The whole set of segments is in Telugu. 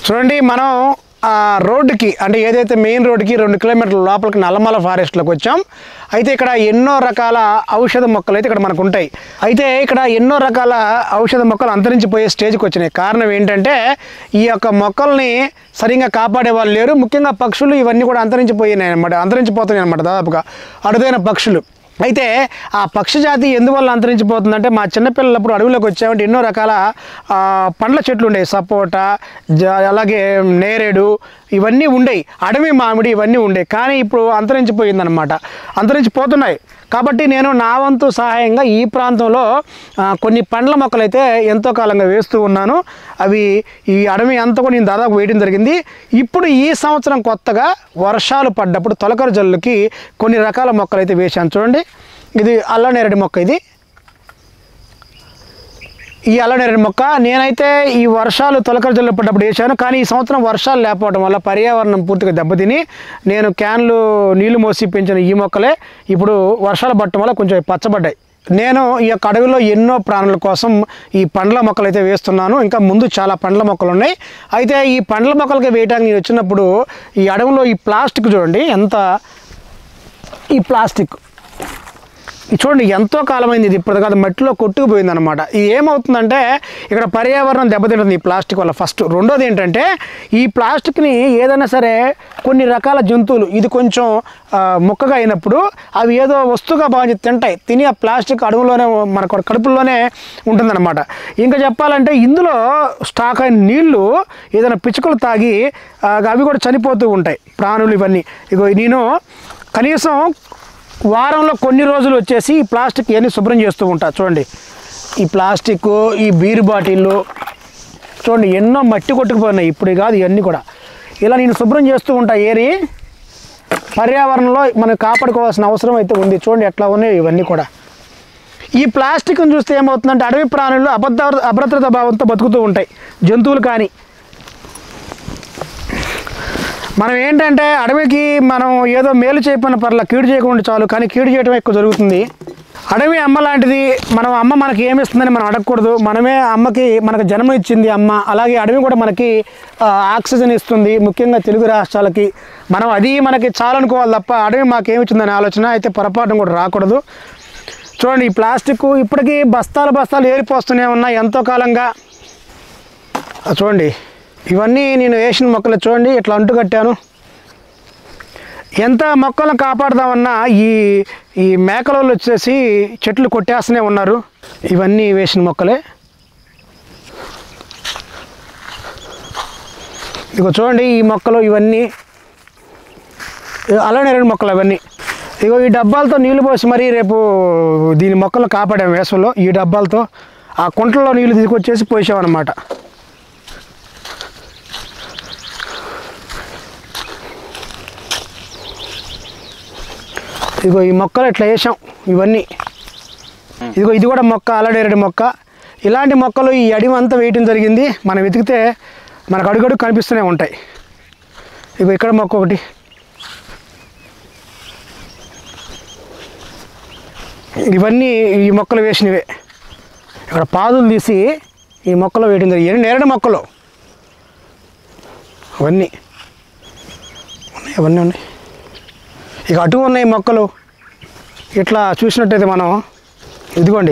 చూడండి మనం ఆ రోడ్డుకి అంటే ఏదైతే మెయిన్ రోడ్డుకి రెండు కిలోమీటర్ల లోపలికి నల్లమల ఫారెస్ట్లోకి వచ్చాం అయితే ఇక్కడ ఎన్నో రకాల ఔషధ మొక్కలు అయితే ఇక్కడ మనకు ఉంటాయి అయితే ఇక్కడ ఎన్నో రకాల ఔషధ మొక్కలు అంతరించిపోయే స్టేజ్కి వచ్చినాయి కారణం ఏంటంటే ఈ యొక్క మొక్కల్ని సరిగ్గా కాపాడే వాళ్ళు లేరు ముఖ్యంగా పక్షులు ఇవన్నీ కూడా అంతరించిపోయినాయి అనమాట అంతరించిపోతున్నాయి అనమాట దాదాపుగా అరుదైన పక్షులు అయితే ఆ పక్షి జాతి ఎందువల్ల అంతరించిపోతుందంటే మా చిన్నపిల్లలప్పుడు అడవిలోకి వచ్చామంటే ఎన్నో రకాల ఆ, పండ్ల చెట్లు ఉండేవి సపోటా జ అలాగే నేరేడు ఇవన్నీ ఉండేవి అడవి మామిడి ఇవన్నీ ఉండేవి కానీ ఇప్పుడు అంతరించిపోయిందనమాట అంతరించిపోతున్నాయి కాబట్టి నేను నా వంతు సహాయంగా ఈ ప్రాంతంలో ఆ, కొన్ని పండ్ల మొక్కలు అయితే ఎంతో కాలంగా వేస్తూ ఉన్నాను అవి ఈ అడవి అంతా కూడా నేను దాదాపు వేయడం జరిగింది ఇప్పుడు ఈ సంవత్సరం కొత్తగా వర్షాలు పడ్డప్పుడు తొలకరి జల్లుకి కొన్ని రకాల మొక్కలు అయితే వేశాను చూడండి ఇది అల్లనేరడి మొక్క ఇది ఈ అల్లనేరేడు మొక్క నేనైతే ఈ వర్షాలు తొలకరి జల్లు పడ్డప్పుడు వేసాను కానీ ఈ సంవత్సరం వర్షాలు లేకపోవడం వల్ల పర్యావరణం పూర్తిగా దెబ్బతిని నేను క్యాన్లు నీళ్లు మోసి పెంచిన ఈ మొక్కలే ఇప్పుడు వర్షాలు పట్టడం వల్ల కొంచెం పచ్చబడ్డాయి నేను ఈ యొక్క అడవిలో ఎన్నో ప్రాణుల కోసం ఈ పండ్ల మొక్కలు అయితే వేస్తున్నాను ఇంకా ముందు చాలా పండ్ల మొక్కలు ఉన్నాయి అయితే ఈ పండ్ల మొక్కలకి వేయడానికి నేను వచ్చినప్పుడు ఈ అడవిలో ఈ ప్లాస్టిక్ చూడండి ఎంత ఈ ప్లాస్టిక్ ఇది చూడండి ఎంతో కాలమైంది ఇది ఇప్పుడు కాదు మట్టిలో కొట్టుకుపోయింది అనమాట ఇది ఏమవుతుందంటే ఇక్కడ పర్యావరణం దెబ్బతింటుంది ఈ ప్లాస్టిక్ వల్ల ఫస్ట్ రెండోది ఏంటంటే ఈ ప్లాస్టిక్ని ఏదైనా సరే కొన్ని రకాల జంతువులు ఇది కొంచెం ఆ, ముక్కగా అయినప్పుడు అవి ఏదో వస్తువుగా భావించి తింటాయి తిని ఆ ప్లాస్టిక్ అడుగులోనే మన కడుపుల్లోనే ఉంటుందన్నమాట ఇంకా చెప్పాలంటే ఇందులో స్టాక్ అయిన నీళ్లు ఏదైనా పిచ్చుకలు తాగి ఆ, అవి కూడా చనిపోతూ ఉంటాయి ప్రాణులు ఇవన్నీ ఇగో నేను కనీసం వారంలో కొన్ని రోజులు వచ్చేసి ఈ ప్లాస్టిక్ ఇవన్నీ శుభ్రం చేస్తూ ఉంటా చూడండి ఈ ప్లాస్టిక్ ఈ బీర్ బాటిళ్ళు చూడండి ఎన్నో మట్టి కొట్టుకుపోయినాయి ఇప్పుడు కాదు ఇవన్నీ కూడా ఇలా నేను శుభ్రం చేస్తూ ఉంటా ఏరి పర్యావరణంలో మనం కాపాడుకోవాల్సిన అవసరం అయితే ఉంది చూడండి ఎట్లా ఉన్నాయి ఇవన్నీ కూడా ఈ ప్లాస్టిక్ని చూస్తే ఏమవుతుందంటే అడవి ప్రాణులు అబద్ధ అభద్రత భావంతో బతుకుతూ ఉంటాయి జంతువులు కానీ మనం ఏంటంటే అడవికి మనం ఏదో మేలు చేయకపోయిన పర్ల కీడు చేయకుండా చాలు కానీ కీడు చేయడం ఎక్కువ జరుగుతుంది అడవి అమ్మ లాంటిది మనం అమ్మ మనకి ఏమి ఇస్తుందని మనం అడగకూడదు మనమే అమ్మకి మనకు జన్మ ఇచ్చింది అమ్మ అలాగే అడవి కూడా మనకి ఆ, ఆక్సిజన్ ఇస్తుంది ముఖ్యంగా తెలుగు రాష్ట్రాలకి మనం అది మనకి చాలనుకోవాలి తప్ప అడవి మాకేమి ఇచ్చిందనే ఆలోచన అయితే పొరపాటు కూడా రాకూడదు చూడండి ఈ ప్లాస్టిక్ ఇప్పటికీ బస్తాలు బస్తాలు ఏరిపోస్తూనే ఉన్నాయి ఎంతో కాలంగా ఆ చూడండి ఇవన్నీ నేను వేసిన మొక్కలు చూడండి ఇట్లా అంటు కట్టాను ఎంత మొక్కలను కాపాడదామన్నా ఈ ఈ మేకలలో వచ్చేసి చెట్లు కొట్టేస్తూనే ఉన్నారు ఇవన్నీ వేసిన మొక్కలే ఇగో చూడండి ఈ మొక్కలు ఇవన్నీ అలానే రెండు మొక్కలు అవన్నీ ఇగో ఈ డబ్బాలతో నీళ్లు పోసి మరీ రేపు దీని మొక్కలను కాపాడాము వేసవిలో ఈ డబ్బాలతో ఆ కుంటల్లో నీళ్లు తీసుకొచ్చేసి పోసామన్నమాట ఇదిగో ఈ మొక్కలు ఇట్లా వేసాం ఇవన్నీ ఇదిగో ఇది కూడా మొక్క అలడేరడి మొక్క ఇలాంటి మొక్కలు ఈ అడివి అంతా వేయటం జరిగింది మనం వెతికితే మనకు అడుగడుగు కనిపిస్తూనే ఉంటాయి ఇగో ఇక్కడ మొక్క ఒకటి ఇవన్నీ ఈ మొక్కలు వేసినవే ఇక్కడ పాదులు తీసి ఈ మొక్కలు వేయడం జరిగింది ఇవన్నీ నేరడి మొక్కలు అవన్నీ ఉన్నాయి అవన్నీ ఉన్నాయి ఇక అటు ఉన్నాయి మొక్కలు ఇట్లా చూసినట్టయితే మనం ఇదిగోండి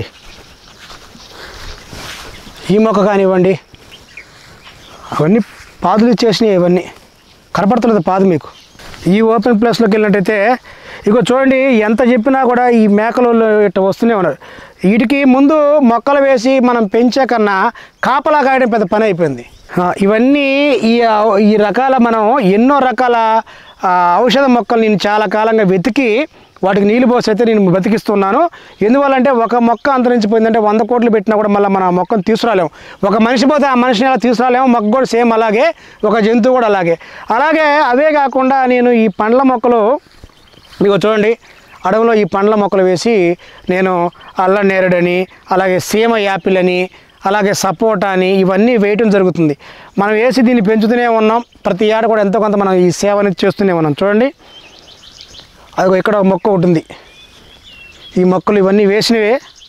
ఈ మొక్క కానివ్వండి అవన్నీ పాదులు ఇచ్చేసినాయి ఇవన్నీ కనపడుతున్నది పాదు మీకు ఈ ఓపెన్ ప్లేస్లోకి వెళ్ళినట్టయితే ఇగో చూడండి ఎంత చెప్పినా కూడా ఈ మేకలు ఇట్లా వస్తూనే ఉన్నారు వీటికి ముందు మొక్కలు వేసి మనం పెంచే కన్నా కాపలా కాయడం పెద్ద పని అయిపోయింది ఆ, ఇవన్నీ ఈ ఈ రకాల మనం ఎన్నో రకాల ఆ, ఔషధ మొక్కలు నేను చాలా కాలంగా వెతికి వాటికి నీళ్ళు పోసి అయితే నేను బతికిస్తున్నాను ఎందువల్లంటే ఒక మొక్క అంతరించిపోయిందంటే వంద కోట్లు పెట్టినా కూడా మళ్ళీ మనం ఆ మొక్కను తీసుకురాలేము ఒక మనిషి పోతే ఆ మనిషిని ఎలా తీసుకురాలేము మొక్క కూడా సేమ్ అలాగే ఒక జంతువు కూడా అలాగే అలాగే అవే కాకుండా నేను ఈ పండ్ల మొక్కలు మీకు చూడండి అడవిలో ఈ పండ్ల మొక్కలు వేసి నేను అల్ల నేరడని అలాగే సీమ యాపిల్ అని అలాగే సపోటా అని ఇవన్నీ వేయటం జరుగుతుంది మనం వేసి దీన్ని పెంచుతూనే ఉన్నాం ప్రతి ఏడాది కూడా ఎంతో కొంత మనం ఈ సేవ అనేది చేస్తూనే ఉన్నాం చూడండి అదిగో ఇక్కడ ఒక మొక్క ఒకటి ఉంది ఈ మొక్కలు ఇవన్నీ వేసినవే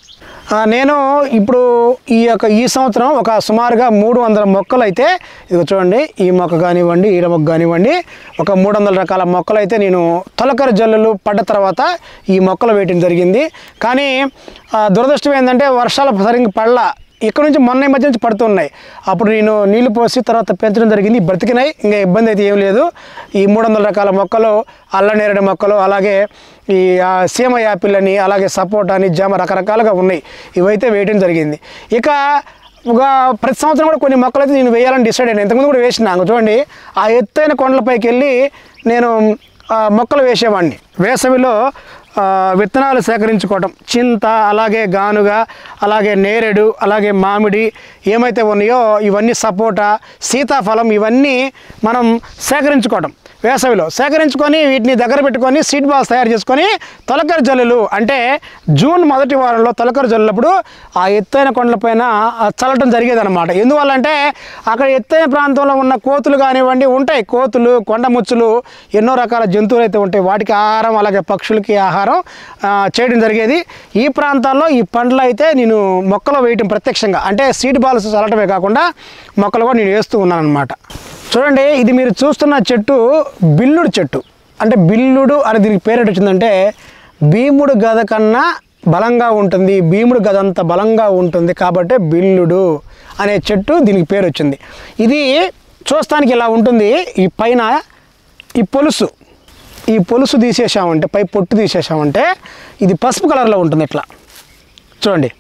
ఆ, నేను ఇప్పుడు ఈ యొక్క ఈ సంవత్సరం ఒక సుమారుగా మూడు వందల మొక్కలు అయితే ఇది చూడండి ఈ మొక్క కానివ్వండి ఈడ మొక్క కానివ్వండి ఒక మూడు వందల రకాల మొక్కలు అయితే నేను తొలకరి జల్లులు పడ్డ తర్వాత ఈ మొక్కలు వేయటం జరిగింది కానీ ఆ, దురదృష్టం ఏంటంటే వర్షాలు సరిగ్గా పడలా ఇక్కడ నుంచి మొన్న ఈ మధ్య నుంచి పడుతున్నాయి అప్పుడు నేను నీళ్లు పోసి తర్వాత పెంచడం జరిగింది బ్రతికినాయి ఇంకా ఇబ్బంది అయితే ఏం లేదు ఈ మూడు వందల రకాల మొక్కలు అల్లనేరేడు మొక్కలు అలాగే ఈ ఆ, సీమ యాపిల్ అని అలాగే సపోటా అని జామ రకరకాలుగా ఉన్నాయి ఇవైతే వేయడం జరిగింది ఇక ఒక ప్రతి సంవత్సరం కూడా కొన్ని మొక్కలు అయితే నేను వేయాలని డిసైడ్ అయినా ఇంతకుముందు కూడా వేసిన అంగ చూడండి ఆ ఎత్తైన కొండలపైకి వెళ్ళి నేను ఆ, మొక్కలు వేసేవాడిని వేసవిలో ఆ, విత్తనాలు సేకరించుకోవటం చింత అలాగే గానుగ అలాగే నేరేడు అలాగే మామిడి ఏమైతే ఉన్నాయో ఇవన్నీ సపోటా సీతాఫలం ఇవన్నీ మనం సేకరించుకోవటం వేసవిలో సేకరించుకొని వీటిని దగ్గర పెట్టుకొని సీడ్ బాల్స్ తయారు చేసుకొని తొలకరి జల్లులు అంటే జూన్ మొదటి వారంలో తొలకరి జల్లులప్పుడు ఆ ఎత్తైన కొండలపైన ఆ చల్లటం జరిగేదన్నమాట ఎందువల్ల అంటే అక్కడ ఎత్తైన ప్రాంతంలో ఉన్న కోతులు కానివ్వండి ఉంటాయి కోతులు కొండముచ్చులు ఎన్నో రకాల జంతువులు అయితే ఉంటాయి వాటికి ఆహారం అలాగే పక్షులకి ఆహారం ఆ, చేయడం జరిగేది ఈ ప్రాంతాల్లో ఈ పండ్లు అయితే నేను మొక్కలు వేయటం ప్రత్యక్షంగా అంటే సీడ్ బాల్స్ చల్లటమే కాకుండా మొక్కలు కూడా నేను వేస్తూ ఉన్నాను అనమాట చూడండి ఇది మీరు చూస్తున్న చెట్టు బిల్లుడు చెట్టు అంటే బిల్లుడు అని దీనికి పేరు ఎటు వచ్చిందంటే భీముడు గద కన్నా బలంగా ఉంటుంది భీముడు గద అంత బలంగా ఉంటుంది కాబట్టి బిల్లుడు అనే చెట్టు దీనికి పేరు వచ్చింది ఇది చూస్తానికి ఇలా ఉంటుంది ఈ పైన ఈ పొలుసు ఈ పొలుసు తీసేసామంటే పై పొట్టు తీసేసామంటే ఇది పసుపు కలర్లో ఉంటుంది ఇట్లా చూడండి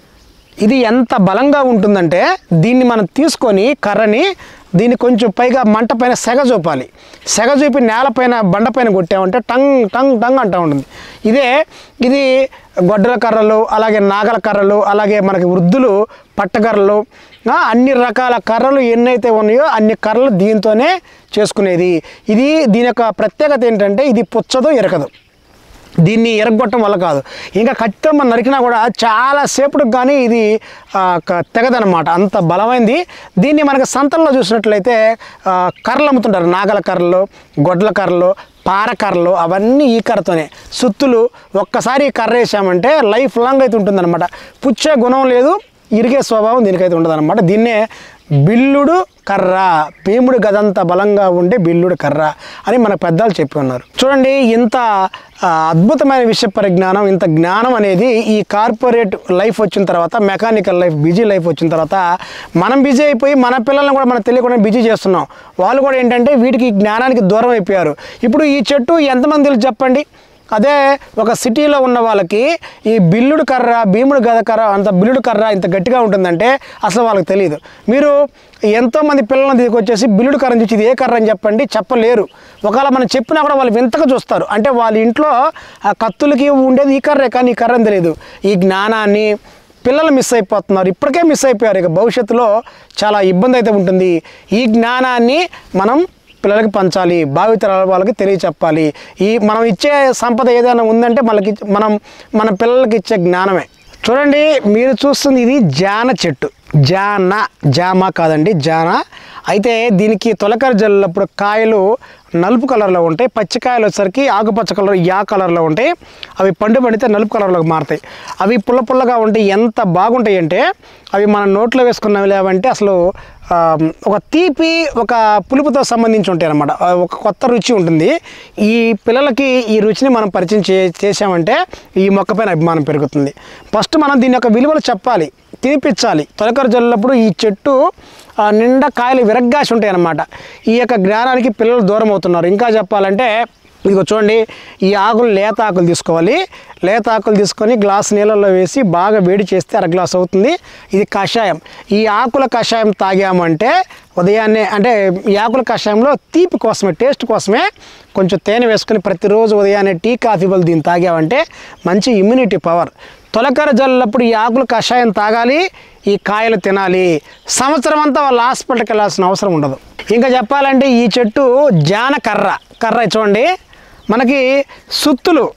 ఇది ఎంత బలంగా ఉంటుందంటే దీన్ని మనం తీసుకొని కర్రని దీన్ని కొంచెం పైగా మంట పైన సెగ చూపాలి సెగ చూపి నేలపైన బండపైన కొట్టామంటే టంగ్ టంగ్ టంగ్ అంటూ ఉంటుంది ఇదే ఇది గొడ్డల కర్రలు అలాగే నాగల కర్రలు అలాగే మనకి వృద్ధులు పట్టకర్రలు ఆ, అన్ని రకాల కర్రలు ఎన్నైతే ఉన్నాయో అన్ని కర్రలు దీంతోనే చేసుకునేది ఇది దీని యొక్క ప్రత్యేకత ఏంటంటే ఇది పుచ్చదు ఎరకదు దీన్ని ఎరగొట్టడం వల్ల కాదు ఇంకా కత్తితో మనం నరికినా కూడా చాలా సేపటికి కానీ ఇది ఆ, క- తెగదనమాట అంత బలమైంది దీన్ని మనకి సంతల్లో చూసినట్లయితే ఆ, కర్రలు అమ్ముతుంటారు నాగల కర్రలు గొడ్ల కర్రలు పార కర్రలు అవన్నీ ఈ కర్రతోనే సుత్తులు ఒక్కసారి ఈ కర్ర వేసామంటే లైఫ్ లాంగ్ అయితే ఉంటుందన్నమాట పుచ్చే గుణం లేదు ఇరిగే స్వభావం దీనికైతే ఉండదన్నమాట దీన్నే బిల్లుడు కర్ర భీముడు గదంత బలంగా ఉండే బిల్లుడు కర్ర అని మన పెద్దలు చెప్పి ఉన్నారు చూడండి ఇంత ఆ, అద్భుతమైన విషయ పరిజ్ఞానం ఇంత జ్ఞానం అనేది ఈ కార్పొరేట్ లైఫ్ వచ్చిన తర్వాత మెకానికల్ లైఫ్ బిజీ లైఫ్ వచ్చిన తర్వాత మనం బిజీ అయిపోయి మన పిల్లల్ని కూడా మనకు తెలియకుండా బిజీ చేస్తున్నాం వాళ్ళు కూడా ఏంటంటే వీటికి ఈ జ్ఞానానికి దూరం అయిపోయారు ఇప్పుడు ఈ చెట్టు ఎంతమంది తెలుసు చెప్పండి అదే ఒక సిటీలో ఉన్న వాళ్ళకి ఈ బిల్లుడు కర్ర భీముడు గద కర్ర అంత బిల్లుడు కర్ర ఇంత గట్టిగా ఉంటుందంటే అసలు వాళ్ళకి తెలియదు మీరు ఎంతోమంది పిల్లల్ని తీసుకొచ్చేసి బిల్లుడు కర్రని చూసి ఇది ఏ కర్ర అని చెప్పండి చెప్పలేరు ఒకవేళ మనం చెప్పినా కూడా వాళ్ళు వింతగా చూస్తారు అంటే వాళ్ళ ఇంట్లో ఆ కత్తులకి ఉండేది ఈ కర్రే కానీ ఈ కర్ర అని తెలియదు ఈ జ్ఞానాన్ని పిల్లలు మిస్ అయిపోతున్నారు ఇప్పటికే మిస్ అయిపోయారు ఇక భవిష్యత్తులో చాలా ఇబ్బంది అయితే ఉంటుంది ఈ జ్ఞానాన్ని మనం పిల్లలకి పంచాలి భావితరాల వాళ్ళకి తెలియచెప్పాలి ఈ మనం ఇచ్చే సంపద ఏదైనా ఉందంటే మనకి మనం మన పిల్లలకి ఇచ్చే జ్ఞానమే చూడండి మీరు చూస్తుంది ఇది జాన చెట్టు జాన జామ కాదండి జాన అయితే దీనికి తొలకరి జల్లులప్పుడు కాయలు నలుపు కలర్లో ఉంటాయి పచ్చికాయలు వచ్చేసరికి ఆకుపచ్చ కలర్ యా కలర్లో ఉంటాయి అవి పండు పండితే నలుపు కలర్లోకి మారుతాయి అవి పుల్ల పుల్లగా ఉంటే ఎంత బాగుంటాయి అంటే అవి మన నోట్లో వేసుకున్నవి లేవంటే అసలు ఆ, ఒక తీపి ఒక పులుపుతో సంబంధించి ఉంటాయి అన్నమాట ఆ, ఒక కొత్త రుచి ఉంటుంది ఈ పిల్లలకి ఈ రుచిని మనం పరిచయం చే చేసామంటే ఈ మొక్క పైన అభిమానం పెరుగుతుంది ఫస్ట్ మనం దీని యొక్క విలువలు చెప్పాలి తినిపించాలి తొలకరి జల్లులప్పుడు ఈ చెట్టు ఆ, నిండా కాయలు విరగ్గాసి ఉంటాయి అన్నమాట ఈ యొక్క జ్ఞానానికి పిల్లలు దూరం అవుతున్నారు ఇంకా చెప్పాలంటే ఇదిగో చూడండి ఈ ఆకులు లేత ఆకులు తీసుకోవాలి లేత ఆకులు తీసుకొని గ్లాస్ నీళ్ళల్లో వేసి బాగా వేడి చేస్తే అర గ్లాస్ అవుతుంది ఇది కషాయం ఈ ఆకుల కషాయం తాగామంటే ఉదయాన్నే అంటే ఈ ఆకుల కషాయంలో తీపి కోసమే టేస్ట్ కోసమే కొంచెం తేనె వేసుకొని ప్రతిరోజు ఉదయాన్నే టీ కాఫీ బదులు దీన్ని తాగామంటే మంచి ఇమ్యూనిటీ పవర్ తొలకర జల్లులప్పుడు ఈ ఆకులు కషాయం తాగాలి ఈ కాయలు తినాలి సంవత్సరం అంతా వాళ్ళ హాస్పిటల్కి వెళ్ళాల్సిన అవసరం ఉండదు ఇంకా చెప్పాలంటే ఈ చెట్టు జాన కర్ర కర్ర చూడండి మనకి సుత్తులు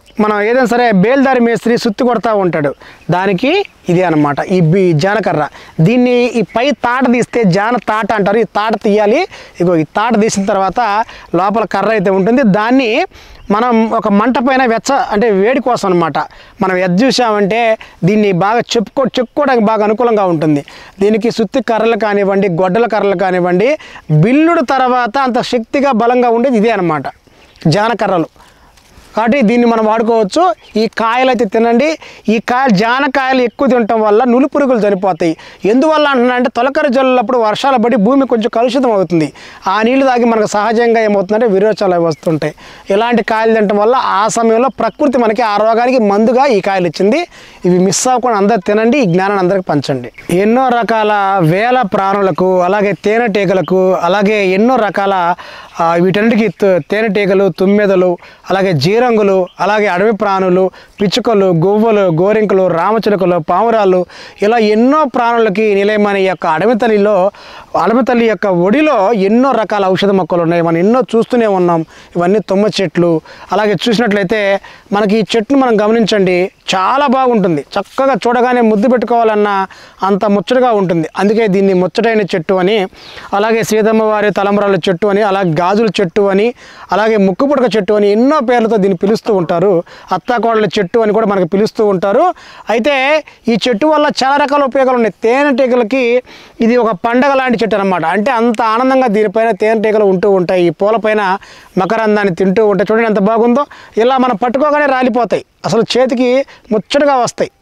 మనం ఏదైనా సరే బేల్దారి మేస్త్రి సుత్తి కొడతా ఉంటాడు దానికి ఇది అన్నమాట ఈ బి జానకర్ర దీన్ని ఈ పై తాట తీస్తే జాన తాట అంటారు ఈ తాట తీయాలి ఇగో ఈ తాట తీసిన తర్వాత లోపల కర్ర అయితే ఉంటుంది దాన్ని మనం ఒక మంట పైన వెచ్చ అంటే వేడి కోసం అనమాట మనం ఎద్ చూసామంటే దీన్ని బాగా చెప్పుకో చెప్పుకోవడానికి బాగా అనుకూలంగా ఉంటుంది దీనికి సుత్తి కర్రలు కానివ్వండి గొడ్డల కర్రలు కానివ్వండి బిల్లుడు తర్వాత అంత శక్తిగా బలంగా ఉండేది ఇదే అనమాట జానకర్రలు కాబట్టి దీన్ని మనం వాడుకోవచ్చు ఈ కాయలు అయితే తినండి ఈ కాయలు జానకాయలు ఎక్కువ తినటం వల్ల నులి పురుగులు చనిపోతాయి ఎందువల్ల అంటున్నా అంటే తొలకరి జల్లులప్పుడు వర్షాలు పడి భూమి కొంచెం కలుషితం అవుతుంది ఆ నీళ్లు తాగి మనకు సహజంగా ఏమవుతుందంటే విరోచనాలు అవి వస్తుంటాయి ఇలాంటి కాయలు తినటం వల్ల ఆ సమయంలో ప్రకృతి మనకి ఆ రోగానికి మందుగా ఈ కాయలు ఇచ్చింది ఇవి మిస్ అవ్వకుండా అందరు తినండి ఈ జ్ఞానాన్ని అందరికి పంచండి ఎన్నో రకాల వేల ప్రాణులకు అలాగే తేనెటీగలకు అలాగే ఎన్నో రకాల ఆ, వీటన్నిటికీ త- తేనెటీగలు తుమ్మెదలు అలాగే జీరంగులు అలాగే అడవి ప్రాణులు పిచ్చుకలు గువ్వలు గోరింకలు రామచిలుకలు పావురాలు ఇలా ఎన్నో ప్రాణులకి నిలయమైన ఈ యొక్క అడవి తల్లిలో అడవి తల్లి యొక్క ఒడిలో ఎన్నో రకాల ఔషధ మొక్కలు ఉన్నాయి మనం ఎన్నో చూస్తూనే ఉన్నాం ఇవన్నీ తుమ్మ చెట్లు అలాగే చూసినట్లయితే మనకి ఈ చెట్టును మనం గమనించండి చాలా బాగుంటుంది చక్కగా చూడగానే ముద్దు పెట్టుకోవాలన్న అంత ముచ్చటగా ఉంటుంది అందుకే దీన్ని ముచ్చటైన చెట్టు అని అలాగే సీతమ్మ వారి తలంబరాల చెట్టు అని అలాగే గాజుల చెట్టు అని అలాగే ముక్కు పుడక చెట్టు అని ఎన్నో పేర్లతో దీన్ని పిలుస్తూ ఉంటారు అత్తాకోడల చెట్టు అని కూడా మనకు పిలుస్తూ ఉంటారు అయితే ఈ చెట్టు వల్ల చాలా రకాల ఉపయోగాలు ఉన్నాయి తేనెటీగలకి ఇది ఒక పండగ లాంటి చెట్టు అనమాట అంటే అంత ఆనందంగా దీనిపైన తేనెటీగలు ఉంటూ ఉంటాయి ఈ పూలపైన మకరందాన్ని తింటూ ఉంటాయి చూడండి ఎంత బాగుందో ఇలా మనం పట్టుకోగానే రాలిపోతాయి అసలు చేతికి ముచ్చటగా వస్తాయి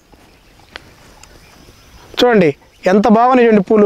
చూడండి ఎంత బాగున్నాయి చూడండి పూలు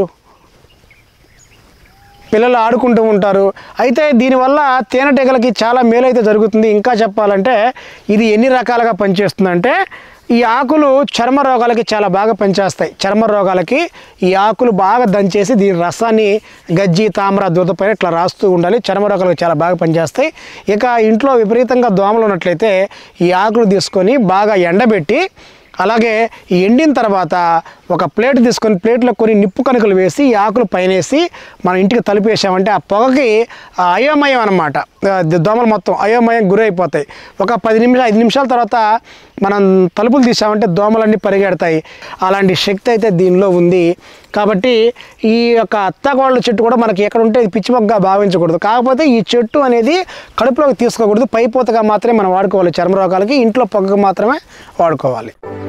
పిల్లలు ఆడుకుంటూ ఉంటారు అయితే దీనివల్ల తేనెటీగలకి చాలా మేలు అయితే జరుగుతుంది ఇంకా చెప్పాలంటే ఇది ఎన్ని రకాలుగా పనిచేస్తుందంటే ఈ ఆకులు చర్మ రోగాలకి చాలా బాగా పనిచేస్తాయి చర్మ రోగాలకి ఈ ఆకులు బాగా దంచేసి దీని రసాన్ని గజ్జి తామర దూదపైన ఇట్లా రాస్తూ ఉండాలి చర్మ రోగాలకు చాలా బాగా పనిచేస్తాయి ఇక ఇంట్లో విపరీతంగా దోమలు ఉన్నట్లయితే ఈ ఆకులు తీసుకొని బాగా ఎండబెట్టి అలాగే ఈ ఎండిన తర్వాత ఒక ప్లేట్ తీసుకొని ప్లేట్లో కొన్ని నిప్పు కణుకలు వేసి ఈ ఆకులు పైనేసి మన ఇంటికి తలుపేసామంటే ఆ పొగకి ఆ అయోమయం అనమాట దోమలు మొత్తం అయోమయం గురైపోతాయి ఒక పది నిమిషాలు ఐదు నిమిషాల తర్వాత మనం తలుపులు తీసామంటే దోమలన్నీ పరిగెడతాయి అలాంటి శక్తి అయితే దీనిలో ఉంది కాబట్టి ఈ యొక్క అత్తగోళ్ళ చెట్టు కూడా మనకి ఎక్కడ ఉంటే ఇది పిచ్చి మొగ్గగా భావించకూడదు కాకపోతే ఈ చెట్టు అనేది కడుపులోకి తీసుకోకూడదు పైపోతగా మాత్రమే మనం వాడుకోవాలి చర్మ రోగాలకి ఇంట్లో పొగకు మాత్రమే వాడుకోవాలి